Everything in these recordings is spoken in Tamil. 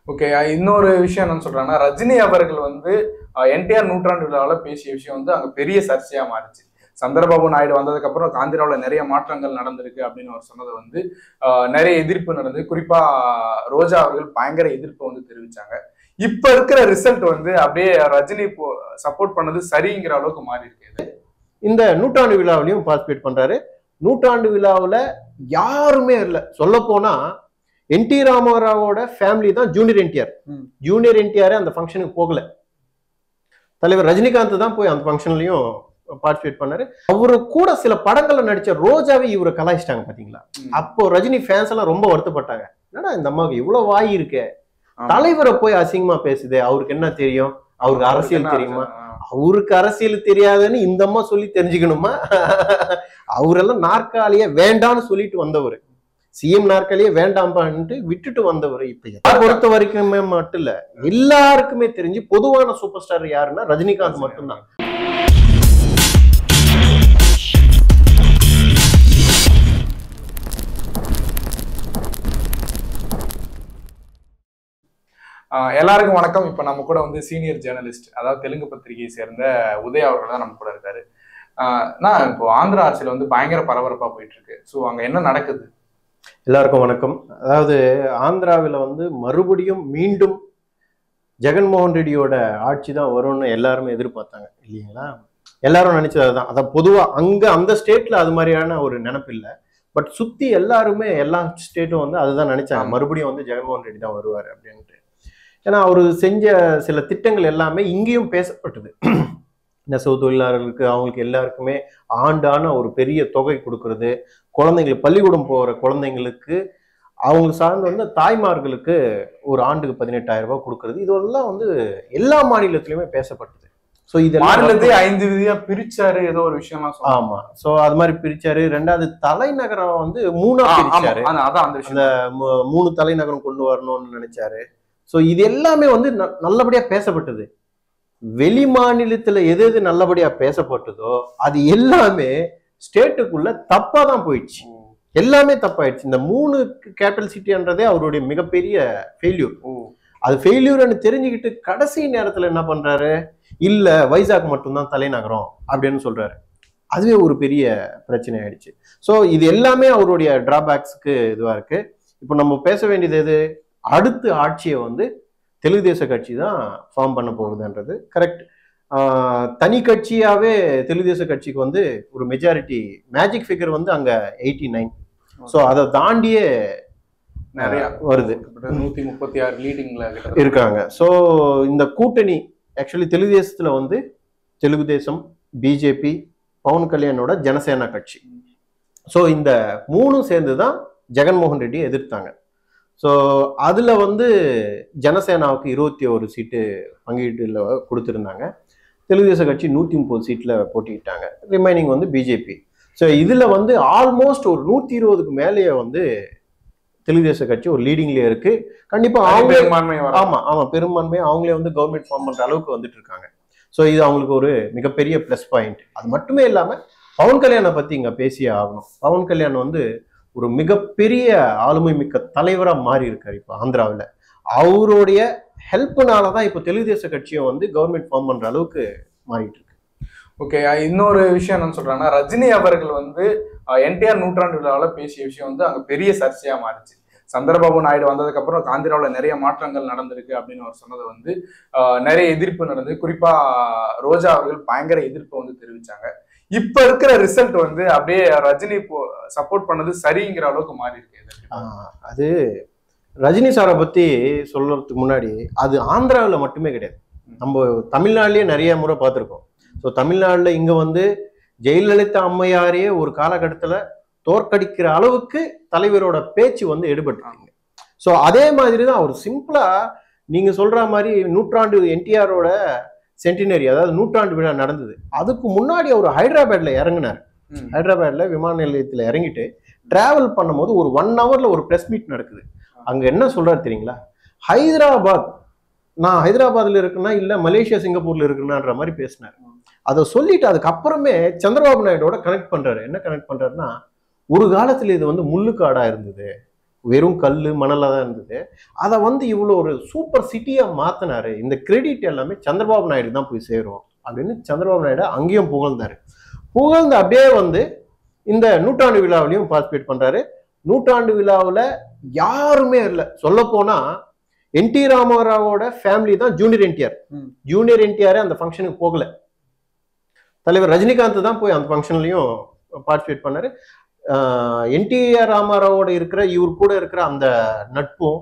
ஓகே இன்னொரு விஷயம் என்னன்னு சொல்றாங்கன்னா ரஜினி அவர்கள் வந்து என்டிஆர் நூற்றாண்டு விழாவில் பேசிய விஷயம் வந்து அங்க பெரிய சர்ச்சையா மாறுச்சு சந்திரபாபு நாயுடு வந்ததுக்கு அப்புறம் காந்திராவில் நிறைய மாற்றங்கள் நடந்திருக்கு அப்படின்னு அவர் சொன்னது வந்து ஆஹ், நிறைய எதிர்ப்பு நடந்தது குறிப்பா ரோஜா அவர்கள் பயங்கர எதிர்ப்பை வந்து தெரிவிச்சாங்க இப்ப இருக்கிற ரிசல்ட் வந்து அப்படியே ரஜினி சப்போர்ட் பண்ணது சரிங்கிற அளவுக்கு மாறி இருக்கு இது. இந்த நூற்றாண்டு விழாவிலையும் பார்ட்டிசிபேட் பண்றாரு நூற்றாண்டு விழாவுல யாருமே இல்ல சொல்ல போனா என் டி ராமராவோட ஃபேமிலி தான் ஜூனியர் என்டிஆர் ம். ஜூனியர் என்டிஆர் அந்த ஃபங்க்ஷனுக்கு போகல தலைவர் ரஜினிகாந்த் தான் போய் அந்த ஃபங்க்ஷன்லயும் பார்ட்டிசிபேட் பண்ணாரு அவரு கூட சில படங்கள்ல நடிச்ச ரோஜாவே இவரை கலாய்ச்சிட்டாங்க பாத்தீங்களா ம். அப்போ ரஜினி ஃபேன்ஸ் எல்லாம் ரொம்ப வருத்தப்பட்டாங்க என்னடா இந்த அம்மாவுக்கு இவ்வளவு வாய் இருக்கே ஆமா. தலைவரை போய் அசிங்கமா பேசுது அவருக்கு என்ன தெரியும் அவருக்கு அரசியல் என்ன தெரியுமா ஆ. அவருக்கு அரசியல் தெரியாதுன்னு இந்த அம்மா சொல்லி தெரிஞ்சுக்கணுமா அவரெல்லாம் நாற்காலிய வேண்டாம்னு சொல்லிட்டு வந்தவர் சிஎம் நாற்காலியே வேண்டாம்பான்ட்டு விட்டுட்டு வந்தவர் இப்ப என்னை பொறுத்த வரைக்குமே மட்டும் இல்ல எல்லாருக்குமே தெரிஞ்சு பொதுவான சூப்பர் ஸ்டார் யாருன்னா ரஜினிகாந்த் மட்டும்தான் ஆஹ் எல்லாருக்கும் வணக்கம் இப்ப நம்ம கூட வந்து சீனியர் ஜேர்னலிஸ்ட் அதாவது தெலுங்கு பத்திரிகையை சேர்ந்த உதய் அவர்கள் தான் நம்ம கூட இருக்காரு ஆஹ் நான் இப்போ ஆந்திரா அரசியல் வந்து பயங்கர பரபரப்பா போயிட்டு இருக்கு ஸோ அங்க என்ன நடக்குது எல்லாருக்கும் வணக்கம் அதாவது ஆந்திராவில் வந்து மறுபடியும் மீண்டும் ஜெகன்மோகன் ரெட்டியோட ஆட்சி தான் வரும்னு எல்லாருமே எதிர்பார்த்தாங்க இல்லைங்களா எல்லாரும் நினைச்சது அதுதான் அதான் பொதுவா அங்க அந்த ஸ்டேட்ல அது மாதிரியான ஒரு நினைப்பு இல்லை பட் சுத்தி எல்லாருமே எல்லா ஸ்டேட்டும் வந்து அதுதான் நினைச்சாங்க ஆமா. மறுபடியும் வந்து ஜெகன்மோகன் ரெட்டி தான் வருவார் அப்படின்ட்டு ஏன்னா அவர் செஞ்ச சில திட்டங்கள் எல்லாமே இங்கேயும் பேசப்பட்டது நெசவு தொழிலாளர்களுக்கு அவங்களுக்கு எல்லாருக்குமே ஆண்டான ஒரு பெரிய தொகை கொடுக்கறது குழந்தைங்களுக்கு பள்ளிக்கூடம் போகிற குழந்தைங்களுக்கு அவங்க சார்ந்த வந்து தாய்மார்களுக்கு ஒரு ஆண்டுக்கு பதினெட்டாயிரம் ரூபாய் கொடுக்கறது இதெல்லாம் வந்து எல்லா மாநிலத்திலுமே பேசப்பட்டது ஸோ இதெல்லாம் மாநிலத்தை ஐந்து விதியா பிரிச்சாரு ஏதோ ஒரு விஷயமா சொன்னாங்க ஆமா ஸோ அது மாதிரி பிரிச்சாரு ரெண்டாவது தலைநகரம் வந்து மூணா ஆ, ஆமா, பிரிச்சாரு அதான் அதான் அந்த விஷயம் மூ- மூணு தலைநகரம் கொண்டு வரணும்னு நினைச்சாரு ஸோ இது எல்லாமே வந்து ந- நல்லபடியா பேசப்பட்டது வெளி மாநிலத்துல எது எது நல்லபடியா பேசப்பட்டதோ அது எல்லாமே ஸ்டேட்டுக்குள்ள தப்பா தான் போயிடுச்சு எல்லாமே தப்பாயிடுச்சு இந்த மூணு கேபிட்டல் சிட்டின்றதே அவருடைய மிகப்பெரிய ஃபெயில்யூர் ஓ அது ஃபெயில்யூர்னு தெரிஞ்சுக்கிட்டு கடைசி நேரத்துல என்ன பண்றாரு இல்ல வைசாக் மட்டும்தான் தலைநகரம் அப்படின்னு சொல்றாரு அதுவே ஒரு பெரிய பிரச்சனை ஆயிடுச்சு ஸோ இது எல்லாமே அவருடைய டிராபேக்ஸ்க்கு இதுவா இருக்கு இப்போ நம்ம பேச வேண்டியது எது அடுத்த ஆட்சியை வந்து தெலுங்கு தேச கட்சி தான் ஃபார்ம் பண்ண போகுதுன்றது கரெக்ட் தனி கட்சியாவே தெலுங்கு தேச கட்சிக்கு வந்து ஒரு மெஜாரிட்டி மேஜிக் ஃபிகர் வந்து அங்க எயிட்டி நைன் ஸோ அதை தாண்டியே நிறைய வருது கிட்டத்தட்ட நூத்தி முப்பத்தி ஆறு லீடிங்ல இருக்காங்க ஸோ இந்த கூட்டணி ஆக்சுவலி தெலுங்கு தேசத்துல வந்து தெலுங்கு தேசம் பிஜேபி பவன் கல்யாணோட ஜனசேனா கட்சி ஸோ இந்த மூணும் சேர்ந்து தான் ஜெகன்மோகன் ரெட்டியை எதிர்த்தாங்க ஸோ அதில் வந்து ஜனசேனாவுக்கு இருபத்தி ஒரு சீட்டு பங்கீட்டில் கொடுத்துருந்தாங்க தெலுங்கு தேச கட்சி நூற்றி முப்பது சீட்டில் போட்டிக்கிட்டாங்க ரிமைனிங் வந்து பிஜேபி ஸோ இதில் வந்து ஆல்மோஸ்ட் ஒரு நூற்றி இருபதுக்கு மேலேயே வந்து தெலுங்கு தேச கட்சி ஒரு லீடிங்லேயே இருக்கு கண்டிப்பாக அவங்க பெரும்பான்மை வர ஆமா ஆமா பெரும்பான்மையா அவங்களே வந்து கவர்மெண்ட் ஃபார்ம் பண்ற அளவுக்கு வந்துட்டு இருக்காங்க ஸோ இது அவங்களுக்கு ஒரு மிகப்பெரிய ப்ளஸ் பாயிண்ட் அது மட்டுமே இல்லாம பவன் கல்யாணை பத்தி இங்க பேசியே ஆகணும் பவன் கல்யாண் வந்து ஒரு மிகப்பெரிய ஆளுமை மிக்க தலைவரா மாறி இருக்காரு இப்போ ஆந்திராவில் அவருடைய ஹெல்ப்னால தான் இப்போ தெலுங்கு தேச கட்சியை வந்து கவர்மெண்ட் ஃபார்ம் பண்ற அளவுக்கு மாறிட்டு இருக்கு ஓகே இன்னொரு விஷயம் என்னன்னு சொல்றாங்கன்னா ரஜினி அவர்கள் வந்து என்டிஆர் நூற்றாண்டு விழாவில் பேசிய விஷயம் வந்து அங்க பெரிய சர்ச்சையா மாறுச்சு சந்திரபாபு நாயுடு வந்ததுக்கு அப்புறம் காந்திராவில் நிறைய மாற்றங்கள் நடந்திருக்கு அப்படின்னு அவர் சொன்னது வந்து ஆஹ், நிறைய எதிர்ப்பு நடந்தது குறிப்பா ரோஜா அவர்கள் பயங்கர எதிர்ப்பை வந்து தெரிவிச்சாங்க இப்ப இருக்கிற ரிசல்ட் வந்து அப்படியே ரஜினி சப்போர்ட் பண்ணது சரிங்கிற அளவுக்கு மாறி இருக்கு இது. ஆஹ் அது ரஜினி சாரை பத்தி சொல்றதுக்கு முன்னாடி அது ஆந்திராவில் மட்டுமே கிடையாது நம்ம தமிழ்நாட்டிலேயே நிறைய முறை பார்த்துருக்கோம் ஸோ தமிழ்நாட்டில் இங்க வந்து ஜெயலலிதா அம்மையாரையே ஒரு காலகட்டத்தில் தோற்கடிக்கிற அளவுக்கு தலைவரோட பேச்சு வந்து எடுபட்டுருங்க ஸோ அதே மாதிரி தான் அவர் சிம்பிளா நீங்க சொல்ற மாதிரி நூற்றாண்டு என்டிஆரோட சென்டினரி அதாவது நூற்றாண்டு விழா நடந்தது அதுக்கு முன்னாடி அவர் ஹைதராபாத்ல இறங்குனார் ம். ஹைதராபாத்ல விமான நிலையத்துல இறங்கிட்டு டிராவல் பண்ணும்போது ஒரு ஒன் ஹவர்ல ஒரு பிரஸ் மீட் நடக்குது அங்க என்ன சொல்றாரு தெரியுங்களா ஹைதராபாத் நான் ஹைதராபாத்ல இருக்குன்னா இல்ல மலேசியா சிங்கப்பூர்ல இருக்குன்னான்ற மாதிரி பேசினார் அதை சொல்லிட்டு அதுக்கப்புறமே சந்திரபாபு நாயுடோட கனெக்ட் பண்றாரு என்ன கனெக்ட் பண்றாருன்னா ஒரு காலத்துல இது வந்து முள்ளுக்காடா இருந்தது வெறும் கல் மணலாக தான் இருந்தது அதை வந்து இவ்வளோ ஒரு சூப்பர் சிட்டியாக மாற்றினாரு இந்த கிரெடிட் எல்லாமே சந்திரபாபு நாயுடு தான் போய் சேரும் அப்படின்னு சந்திரபாபு நாயுடு அங்கேயும் புகழ்ந்தாரு புகழ்ந்து அப்படியே வந்து இந்த நூற்றாண்டு விழாவிலையும் பார்ட்டிசிபேட் பண்றாரு நூற்றாண்டு விழாவில் யாருமே இல்லை சொல்ல போனா என் டி ராமராவோட ஃபேமிலி தான் ஜூனியர் என்டிஆர் ம். ஜூனியர் ஜூனியர் என்டிஆர் அந்த ஃபங்க்ஷனுக்கு போகல தலைவர் ரஜினிகாந்த் தான் போய் அந்த ஃபங்க்ஷன்லையும் பார்ட்டிசிபேட் பண்ணாரு என்டிஆர் ராமாராவோட இருக்கிற இவர் கூட இருக்கிற அந்த நட்பும்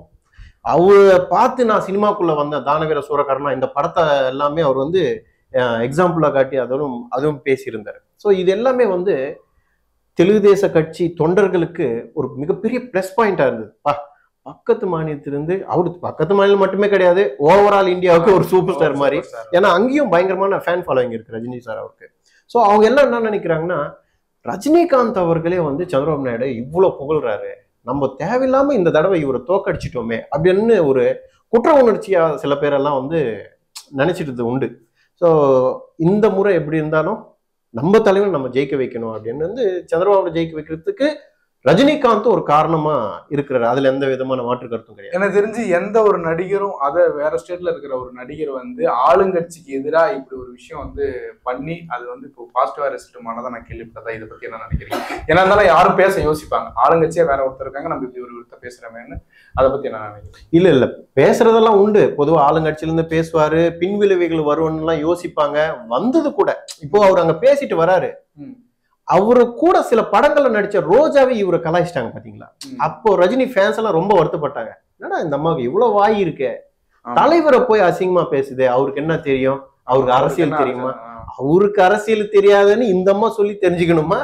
அவரை பார்த்து நான் சினிமாக்குள்ள வந்தேன் தானவீர சூரகர்ணா இந்த படத்தை எல்லாமே அவர் வந்து எக்ஸாம்பிளாக காட்டி அதுவும் அதுவும் பேசியிருந்தார் ஸோ இது எல்லாமே வந்து தெலுங்கு தேச கட்சி தொண்டர்களுக்கு ஒரு மிகப்பெரிய ப்ளஸ் பாயிண்டா இருந்தது பா பக்கத்து மாநிலத்திலிருந்து அவரு பக்கத்து மாநிலம் மட்டுமே கிடையாது ஓவரால் இந்தியாவுக்கு ஒரு சூப்பர் ஸ்டார் மாதிரி ஏன்னா அங்கேயும் பயங்கரமான ஃபேன் ஃபாலோவிங் இருக்கு ரஜினி சார் அவருக்கு ஸோ அவங்க எல்லாம் என்ன நினைக்கிறாங்கன்னா ரஜினிகாந்த் அவர்களே வந்து சந்திரபாபு நாயுடு இவ்வளோ புகழ்றாரு நம்ம தேவையில்லாம இந்த தடவை இவரை தோக்கடிச்சிட்டோமே அப்படின்னு ஒரு குற்ற உணர்ச்சியா சில பேரெல்லாம் வந்து நினைச்சிட்டு உண்டு ஸோ இந்த முறை எப்படி இருந்தாலும் நம்ம தலைவர் நம்ம ஜெயிக்க வைக்கணும் அப்படின்னு வந்து சந்திரபாபு ஜெயிக்க வைக்கிறதுக்கு ரஜினிகாந்த் ஒரு காரணமா இருக்கிறாரு அதுல எந்த விதமான மாற்று கருத்தும் கிடையாது எனக்கு தெரிஞ்சு எந்த ஒரு நடிகரும் அத வேற ஸ்டேட்ல இருக்கிற ஒரு நடிகர் வந்து ஆளுங்கட்சிக்கு எதிரா இப்படி ஒரு விஷயம் வந்து பண்ணி அது வந்து இப்போ பாசிட்டிவா ரிசல்ட் ஆனதை நான் கேள்விப்பட்டதா இதை பத்தி என்ன நினைக்கிறீங்க ஏன்னா இருந்தாலும் யாரும் பேச யோசிப்பாங்க ஆளுங்கட்சியா வேற ஒருத்தர் இருக்காங்க நம்ம இப்படி ஒரு ஒருத்தர் பேசுறமேன்னு அதை பத்தி என்ன நினைக்கிறேன் இல்ல இல்ல பேசுறதெல்லாம் உண்டு பொதுவா ஆளுங்கட்சியில இருந்து பேசுவாரு பின்விளைவுகள் வரும்னு எல்லாம் யோசிப்பாங்க வந்தது கூட இப்போ அவர் அங்க பேசிட்டு வராரு ம். அவரு கூட சில படங்கள்ல நடிச்ச ரோஜாவே இவரை கலாய்ச்சிட்டாங்க பாத்தீங்களா ம். அப்போ ரஜினி ஃபேன்ஸ் எல்லாம் ரொம்ப வருத்தப்பட்டாங்க என்னடா இந்த அம்மாவுக்கு இவ்வளவு வாய் இருக்கே ஆமா. தலைவரை போய் அசிங்கமா பேசுதே அவருக்கு என்ன தெரியும் அவருக்கு அரசியல் என்ன தெரியுமா ஆ. அவருக்கு அரசியல் தெரியாதுன்னு இந்த அம்மா சொல்லி தெரிஞ்சுக்கணுமா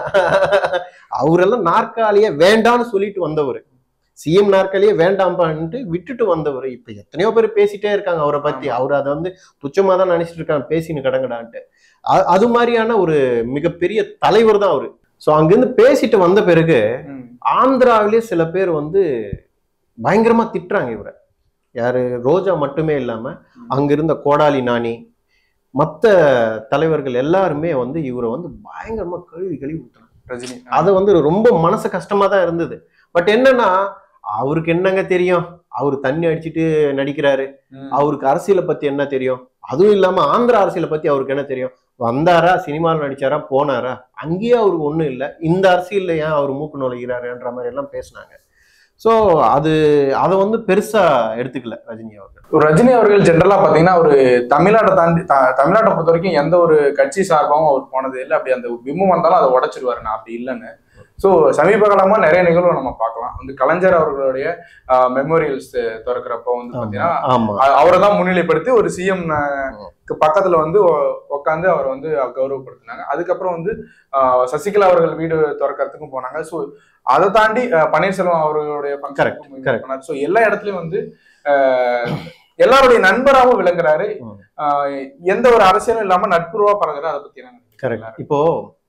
அவரெல்லாம் நாற்காலிய வேண்டான்னு சொல்லிட்டு வந்தவர் சிஎம் நாற்காலியே வேண்டாம்பான்ட்டு விட்டுட்டு வந்தவர் இப்ப எத்தனையோ பேர் பேசிட்டே இருக்காங்க அவரை பத்தி ஆமா. அவர் அதை வந்து துச்சமா தான் நினைச்சிட்டு இருக்காங்க பேசின்னு கடங்கடான்ட்டு அ- அது மாதிரியான ஒரு மிகப்பெரிய தலைவர் தான் அவரு சோ அங்கிருந்து பேசிட்டு வந்த பிறகு ம். ஆந்திராவிலே சில பேர் வந்து பயங்கரமா திட்டுறாங்க இவரை யாரு ரோஜா மட்டுமே இல்லாம அங்க இருந்த கோடாலி நாணி மத்த தலைவர்கள் எல்லாருமே வந்து இவரை வந்து பயங்கரமா கழுவி கழுவி ஊத்துறாங்க ரஜினி அது வந்து ரொம்ப மனசு கஷ்டமா தான் இருந்தது பட் என்னன்னா அவருக்கு என்னங்க தெரியும் அவர் தண்ணி அடிச்சிட்டு நடிக்கிறாரு ம். அவருக்கு அரசியலை பத்தி என்ன தெரியும் அதுவும் இல்லாம ஆந்திரா அரசியலை பத்தி அவருக்கு என்ன தெரியும் வந்தாரா சினிமாவில் நடிச்சாரா போனாரா அங்கேயே அவருக்கு ஒண்ணும் இல்லை இந்த அரசியல்ல ஏன் அவர் மூக்கு நுழைகிறாருன்ற மாதிரி எல்லாம் பேசினாங்க ஸோ அது அதை வந்து பெருசா எடுத்துக்கல ரஜினி அவர்கள் ஒரு ரஜினி அவர்கள் ஜென்ரலா பாத்தீங்கன்னா ஒரு தமிழ்நாட்டை தாண்டி த- தமிழ்நாட்டை பொறுத்த வரைக்கும் எந்த ஒரு கட்சி சார்பாகவும் அவர் போனது இல்லை அப்படி அந்த பிம்பம் வந்தாலும் அதை உடைச்சிருவாரு நான் அப்படி இல்லைன்னு ஸோ சமீப காலமா நிறைய நிகழ்வு நம்ம பார்க்கலாம் வந்து கலைஞர் அவர்களுடைய மெமோரியல்ஸ் திறக்கிறப்போ வந்து பாத்தீங்கன்னா ஆமா அவரை தான் முன்னிலைப்படுத்தி ஒரு சிஎம் பக்கத்துல வந்து உட்காந்து அவரை வந்து கௌரவப்படுத்தினாங்க அதுக்கப்புறம் வந்து ஆஹ், சசிகலா அவர்கள் வீடு திறக்கிறதுக்கும் போனாங்க ஸோ அதை தாண்டி ஆஹ், பன்னீர்செல்வம் அவர்களுடைய Correct, correct. ஸோ எல்லா இடத்துலயும் வந்து ஆஹ், எல்லாருடைய நண்பராகவும் விளங்குறாரு ம். ஆஹ், எந்த ஒரு அரசியலும் இல்லாம நட்புறவா பழகுறாரு அதை பத்தி என்ன கரெக்ட் இப்போ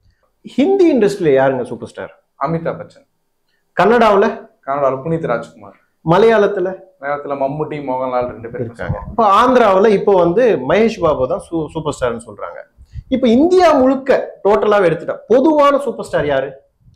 ஹிந்தி இண்டஸ்ட்ரியில யாருங்க சூப்பர் ஸ்டார் அமிதாப் பச்சன் கன்னடாவில் கனடாவில் புனித் ராஜ்குமார் மலையாளத்துல நேரத்துல மம்முட்டி மோகன்லால் ரெண்டு பேரும் இருக்காங்க இப்போ ஆந்திராவில் இப்போ வந்து மகேஷ் பாபு தான் சூ சூப்பர் ஸ்டார்னு சொல்றாங்க இப்போ இந்தியா முழுக்க டோட்டலாவே எடுத்துட்டா பொதுவான சூப்பர் ஸ்டார் யாரு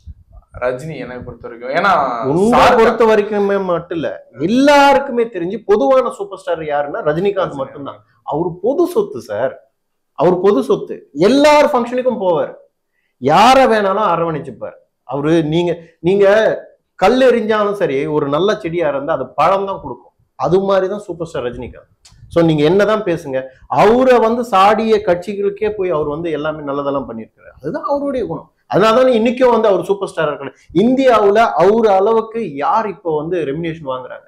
ரஜினி என்னை பொறுத்த வரைக்கும் ஏன்னா உங்களை சார்கா- பொறுத்த வரைக்குமே மட்டும் இல்ல எல்லாருக்குமே தெரிஞ்சு பொதுவான சூப்பர் ஸ்டார் யாருன்னா ரஜினிகாந்த் மட்டும்தான் அவர் பொது சொத்து சார் அவர் பொது சொத்து எல்லார் ஃபங்க்ஷனுக்கும் போவார் யார வேணாலும் அரவணைச்சுப்பார் அவரு நீங்க நீங்க கல் எறிஞ்சாலும் சரி ஒரு நல்ல செடியா இருந்தா அது பழம் தான் கொடுக்கும் அது மாதிரி தான் சூப்பர் ஸ்டார் ரஜினிகாந்த் ஸோ நீங்க என்னதான் பேசுங்க அவரை வந்து சாடிய கட்சிகளுக்கே போய் அவர் வந்து எல்லாமே நல்லதெல்லாம் பண்ணியிருக்காரு அதுதான் அவருடைய குணம் அதனால தான் இன்னைக்கும் வந்து அவர் சூப்பர் ஸ்டார் இருக்காரு இந்தியாவுல அவர் அளவுக்கு யார் இப்போ வந்து ரெமினேஷன் வாங்குறாங்க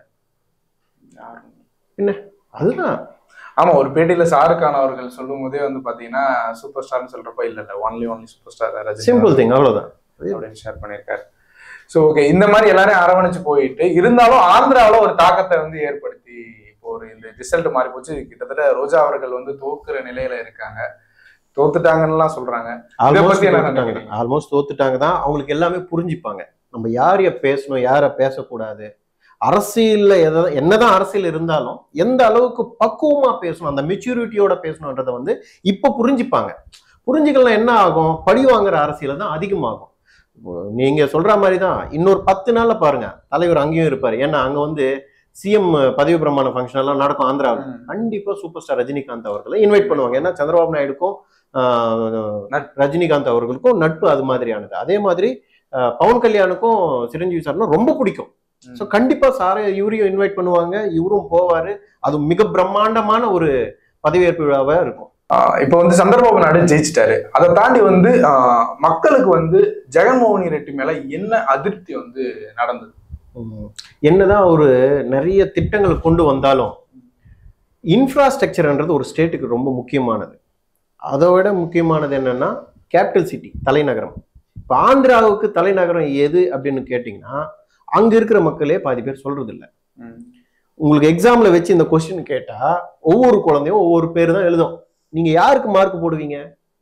அதுதான் ஆமா ஒரு பேட்டியில ஷாருக் கான் அவர்கள் சொல்லும் போதே வந்து பாத்தீங்கன்னா சூப்பர் ஸ்டார்னு சொல்றப்ப இல்ல இல்ல only only super star Rajini simple thing அவ்வளவுதான் அப்படின்னு ஷேர் பண்ணியிருக்காரு ஸோ ஓகே இந்த மாதிரி எல்லாரையும் அரவணைச்சு போயிட்டு இருந்தாலும் ஆந்திராவுல ஒரு தாக்கத்தை வந்து ஏற்படுத்தி இப்போ ஒரு இந்த ரிசல்ட் மாறி போச்சு கிட்டத்தட்ட ரோஜா அவர்கள் வந்து தோக்குற நிலையில இருக்காங்க தோத்துட்டாங்கன்னுலாம் சொல்றாங்க பத்தி என்ன ஆல்மோஸ்ட் நினைக்கிறீங்க? ஆல்மோஸ்ட் தோத்துட்டாங்க தான் அவங்களுக்கு எல்லாமே புரிஞ்சுப்பாங்க நம்ம யாரைய பேசணும் யாரை பேசக்கூடாது அரசியல்ல எதை என்னதான் அரசியல் இருந்தாலும் எந்த அளவுக்கு பக்குவமா பேசணும் அந்த மெச்சூரிட்டியோட பேசணுன்றத வந்து இப்ப புரிஞ்சுப்பாங்க புரிஞ்சுக்கலாம் என்ன ஆகும் பழி வாங்குற அரசியல் தான் அதிகமாகும் நீங்க சொல்ற மாதிரி தான் இன்னொரு பத்து நாள்ல பாருங்க தலைவர் அங்கேயும் இருப்பாரு ஏன்னா அங்க வந்து சிஎம் பதவி பிரமாண ஃபங்க்ஷன் எல்லாம் நடக்கும் ஆந்திராவில் ம். கண்டிப்பா சூப்பர் ஸ்டார் ரஜினிகாந்த் அவர்களை இன்வைட் பண்ணுவாங்க ஏன்னா சந்திரபாபு நாயுடுக்கும் ஆஹ், நட்பு. ரஜினிகாந்த் அவர்களுக்கும் நட்பு அது மாதிரியானது அதே மாதிரி ஆஹ், பவன் கல்யாணுக்கும் சிரஞ்சீவி சார்னா ரொம்ப பிடிக்கும் ம். ஸோ கண்டிப்பா சாரை இவரையும் இன்வைட் பண்ணுவாங்க இவரும் போவாரு அது மிக பிரம்மாண்டமான ஒரு பதவியேற்பு விழாவா இருக்கும் ஆஹ் இப்ப வந்து சந்திரபாபு நாயுடு ஜெயிச்சிட்டாரு அதை தாண்டி வந்து ஆஹ் மக்களுக்கு வந்து ஜெகன்மோகன் ரெட்டி மேல என்ன அதிருப்தி வந்து நடந்தது உம். என்னதான் ஒரு நிறைய திட்டங்களை கொண்டு வந்தாலும் இன்ஃப்ராஸ்ட்ரக்சர்ன்றது ஒரு ஸ்டேட்டுக்கு ரொம்ப முக்கியமானது அதை விட முக்கியமானது என்னன்னா கேபிட்டல் சிட்டி தலைநகரம் இப்போ ஆந்திராவுக்கு தலைநகரம் எது அப்படின்னு கேட்டிங்கன்னா அங்க இருக்கிற மக்களே பாதி பேர் சொல்றது இல்ல உங்களுக்கு எக்ஸாம்ல வச்சு இந்த கொஸ்டின் கேட்டா ஒவ்வொரு குழந்தையும் ஒவ்வொரு பேர் தான் எழுதும் நீங்க யாருக்கு மார்க் போடுவீங்க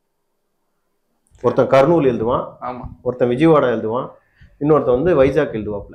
ஒருத்தன் கர்னூல் எழுதுவான் ஆமா ஒருத்தன் விஜயவாடா எழுதுவான் இன்னொருத்தன் வந்து வைஜாக் எழுதுவாப்ல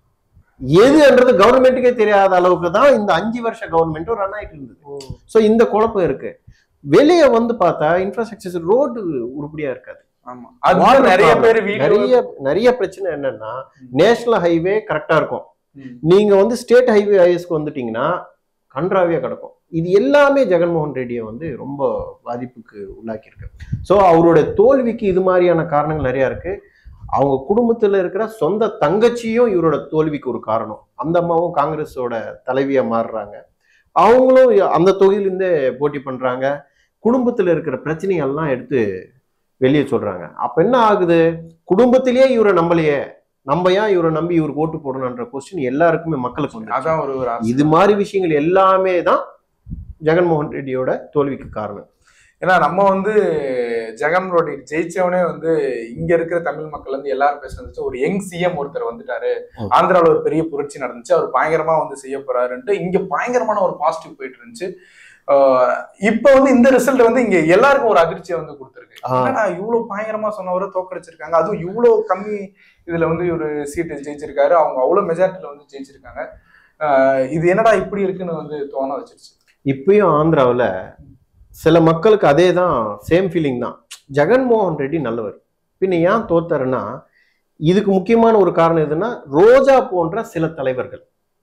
எதுன்றது கவர்மெண்ட்டுக்கே தெரியாத அளவுக்கு தான் இந்த அஞ்சு வருஷ கவர்மெண்ட்டும் ரன் ஆயிட்டு இருந்தது ஸோ இந்த குழப்பம் இருக்கு வெளியே வந்து பார்த்தா இன்ஃப்ராஸ்ட்ரக்சர் ரோடு உருப்படியா இருக்காது ஆமா அது நிறைய பேர் வீடு நிறைய நிறைய பிரச்சனை என்னன்னா நேஷனல் ஹைவே கரெக்டா இருக்கும் ம். நீங்க வந்து ஸ்டேட் ஹைவே ஹைவேஸ்க்கு வந்துட்டீங்கன்னா கன்றாவியா கிடக்கும் இது எல்லாமே ஜெகன்மோகன் ரெட்டியை வந்து ரொம்ப பாதிப்புக்கு உள்ளாக்கியிருக்கு ஸோ அவருடைய தோல்விக்கு இது மாதிரியான காரணங்கள் நிறைய இருக்கு அவங்க குடும்பத்துல இருக்கிற சொந்த தங்கச்சியும் இவரோட தோல்விக்கு ஒரு காரணம் அந்த அம்மாவும் காங்கிரஸோட தலைவியா மாறுறாங்க அவங்களும் அந்த தொகுதியிலேருந்தே போட்டி பண்றாங்க குடும்பத்துல இருக்கிற பிரச்சனைகள்லாம் எடுத்து வெளியே சொல்றாங்க அப்ப என்ன ஆகுது குடும்பத்திலேயே இவரை நம்பலையே நம்ம ஏன் இவரை நம்பி இவருக்கு ஓட்டு போடணுன்ற கொஸ்டின் எல்லாருக்குமே மக்களுக்கு வந்து அதான் ஒரு ஒரு ஆசை. இது மாதிரி விஷயங்கள் எல்லாமே தான் ஜெகன்மோகன் ரெட்டியோட தோல்விக்கு காரணம் ஏன்னா நம்ம வந்து ஜெகன் ரோடி ஜெயிச்சவனே வந்து இங்க இருக்கிற தமிழ் மக்கள் வந்து எல்லாரும் பேசுறது ஒரு யங் சிஎம் ஒருத்தர் வந்துட்டாரு ம். ஆந்திரால ஒரு பெரிய புரட்சி நடந்துச்சு அவர் பயங்கரமா வந்து செய்ய போறாருன்ட்டு இங்க பயங்கரமான ஒரு பாசிட்டிவ் போயிட்டு இருந்துச்சு ஆஹ் இப்ப வந்து இந்த ரிசல்ட் வந்து இங்க எல்லாருக்கும் ஒரு அதிர்ச்சியை வந்து கொடுத்துருக்கு ஆ. என்னடா இவ்வளவு பயங்கரமா சொன்னவரை தோக்கடிச்சிருக்காங்க அதுவும் இவ்வளவு கம்மி இதுல வந்து ஒரு சீட்டு ஜெயிச்சிருக்காரு அவங்க அவ்வளவு மெஜாரிட்டில வந்து ஜெயிச்சிருக்காங்க ஆஹ் இது என்னடா இப்படி இருக்குன்னு வந்து தோண வச்சிருச்சு இப்பயும் ஆந்திராவுல சில மக்களுக்கு அதே தான் சேம் ஃபீலிங் தான் ஜெகன்மோகன் ரெட்டி நல்லவர் பின்ன ஏன் தோத்தாருன்னா இதுக்கு முக்கியமான ஒரு காரணம் எதுன்னா ரோஜா போன்ற சில தலைவர்கள்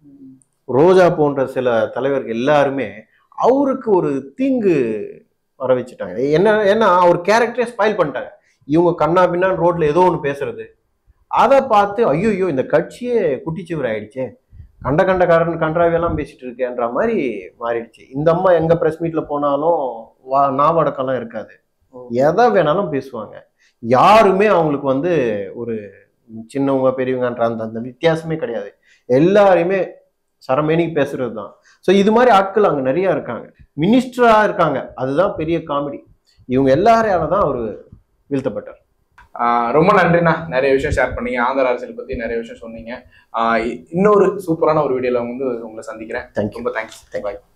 ரோஜா போன்ற சில தலைவர்கள் எல்லாருமே அவருக்கு ஒரு தீங்கு வர வச்சுட்டாங்க என்ன ஏன்னா அவர் கேரக்டரே ஸ்பாயில் பண்ணிட்டாங்க இவங்க கண்ணா பின்னான்னு ரோட்ல ஏதோ ஒன்று பேசுறது அதை பார்த்து ஐயோ இந்த கட்சியே குட்டிச்சுவர் ஆயிடுச்சே கண்ட கண்டக்காரன் கன்றாவியெல்லாம் பேசிட்டு இருக்கேன்ற மாதிரி மாறிடுச்சு இந்த அம்மா எங்க பிரஸ் மீட்ல போனாலும் வா நாவடக்கம்லாம் இருக்காது எதை வேணாலும் பேசுவாங்க யாருமே அவங்களுக்கு வந்து ஒரு சின்னவங்க பெரியவங்கன்ற அந்த அந்த வித்தியாசமே கிடையாது எல்லாரையுமே சரமேனிக்கு பேசுறது தான் ஸோ இது மாதிரி ஆட்கள் அங்கே நிறைய இருக்காங்க மினிஸ்டரா இருக்காங்க அதுதான் பெரிய காமெடி இவங்க எல்லாரையால தான் அவர் வீழ்த்தப்பட்டார் ஆஹ் ரொம்ப நன்றிண்ணா நிறைய விஷயம் ஷேர் பண்ணீங்க ஆந்திர அரசியல் பத்தி நிறைய விஷயம் சொன்னீங்க ஆஹ் இன்னொரு சூப்பரான ஒரு வீடியோல வந்து உங்களை சந்திக்கிறேன் தேங்க்யூ ரொம்ப தேங்க்ஸ் பாய்